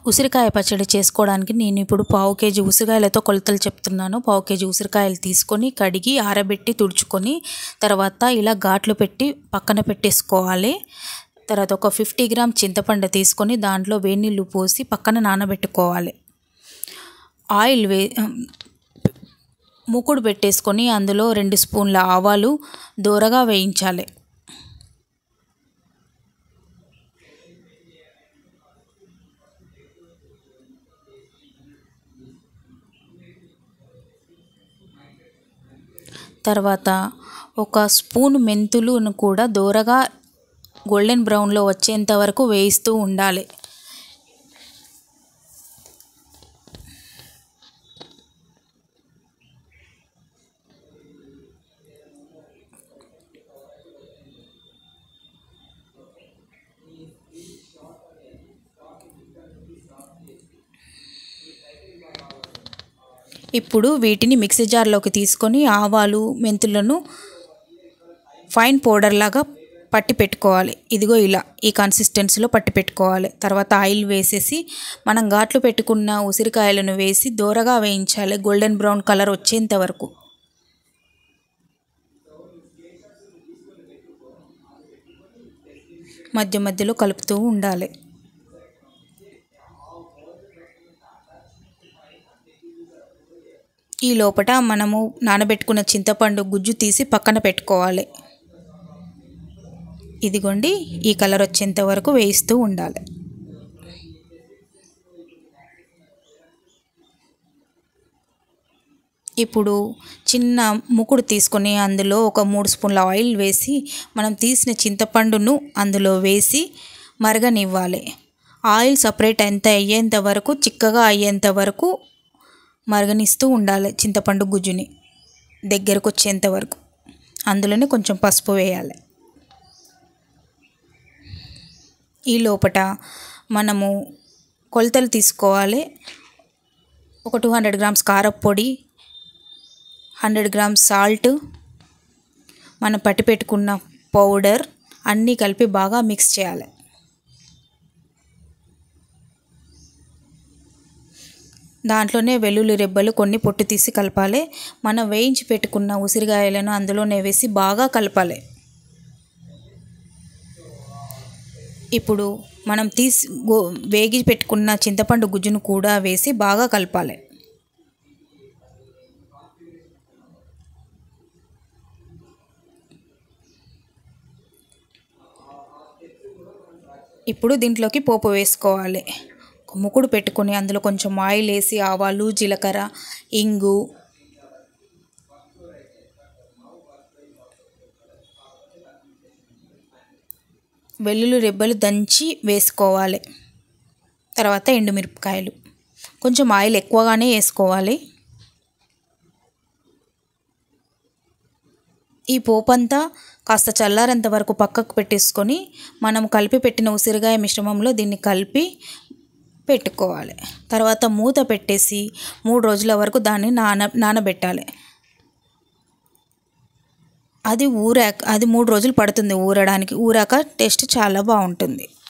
ఉసిరికాయ పచ్చడి చేసుకోవడానికి నేను ఇప్పుడు పావు కేజీ ఉసిరికాయలతో కొలతలు చెప్తున్నాను పావు కేజీ ఉసిరికాయలు తీసుకొని కడిగి ఆరబెట్టి తుడుచుకొని తర్వాత ఇలా ఘాట్లు పెట్టి పక్కన పెట్టేసుకోవాలి తర్వాత ఒక ఫిఫ్టీ గ్రామ్ చింతపండు తీసుకొని దాంట్లో వేడి నీళ్ళు పోసి పక్కన నానబెట్టుకోవాలి ఆయిల్ వే మూకుడు పెట్టేసుకొని అందులో రెండు స్పూన్ల ఆవాలు దూరగా వేయించాలి తర్వాత ఒక స్పూన్ మెంతులను కూడా దూరగా గోల్డెన్ బ్రౌన్లో వచ్చేంత వరకు వేయిస్తూ ఉండాలి ఇప్పుడు వీటిని మిక్సీ జార్లోకి తీసుకొని ఆవాలు మెంతులను ఫైన్ పౌడర్ లాగా పట్టి పెట్టుకోవాలి ఇదిగో ఇలా ఈ కన్సిస్టెన్సీలో పట్టి పెట్టుకోవాలి తర్వాత ఆయిల్ వేసేసి మనం ఘాట్లు పెట్టుకున్న ఉసిరికాయలను వేసి దూరగా వేయించాలి గోల్డెన్ బ్రౌన్ కలర్ వచ్చేంత వరకు మధ్య మధ్యలో కలుపుతూ ఉండాలి ఈ లోపట మనము నానబెట్టుకున్న చింతపండు గుజ్జు తీసి పక్కన పెట్టుకోవాలి ఇదిగోండి ఈ కలర్ వచ్చేంత వరకు వేయిస్తూ ఉండాలి ఇప్పుడు చిన్న ముకుడు తీసుకొని అందులో ఒక మూడు స్పూన్ల ఆయిల్ వేసి మనం తీసిన చింతపండును అందులో వేసి మరగనివ్వాలి ఆయిల్ సపరేట్ ఎంత అయ్యేంత వరకు చిక్కగా అయ్యేంత వరకు మరగనిస్తూ ఉండాలి చింతపండు గుజ్జుని దగ్గరకు వచ్చేంత వరకు అందులోనే కొంచెం పసుపు వేయాలి ఈ లోపట మనము కొలతలు తీసుకోవాలి ఒక టూ హండ్రెడ్ గ్రామ్స్ కారపొడి హండ్రెడ్ గ్రామ్స్ సాల్ట్ మనం పట్టి పెట్టుకున్న పౌడర్ అన్నీ కలిపి బాగా మిక్స్ చేయాలి దాంట్లోనే వెల్లుల్లి రెబ్బలు కొన్ని పొట్టు తీసి కలపాలి మనం వేయించి పెట్టుకున్న ఉసిరికాయలను అందులోనే వేసి బాగా కలపాలి ఇప్పుడు మనం తీసి గో వేగి పెట్టుకున్న చింతపండు గుజ్జును కూడా వేసి బాగా కలపాలి ఇప్పుడు దీంట్లోకి పోపు వేసుకోవాలి ఒక ముకుడు పెట్టుకొని అందులో కొంచెం ఆయిల్ వేసి ఆవాలు జీలకర్ర ఇంగు వెల్లుల్లి రెబ్బలు దంచి వేసుకోవాలి తర్వాత ఎండుమిరపకాయలు కొంచెం ఆయిల్ ఎక్కువగానే వేసుకోవాలి ఈ పోపంతా కాస్త చల్లారేంత వరకు పక్కకు పెట్టేసుకొని మనం కలిపి పెట్టిన ఉసిరికాయ మిశ్రమంలో దీన్ని కలిపి పెట్టుకోవాలి తర్వాత మూత పెట్టేసి మూడు రోజుల వరకు దాన్ని నాన నానబెట్టాలి అది ఊరాక అది మూడు రోజులు పడుతుంది ఊరడానికి ఊరాక టేస్ట్ చాలా బాగుంటుంది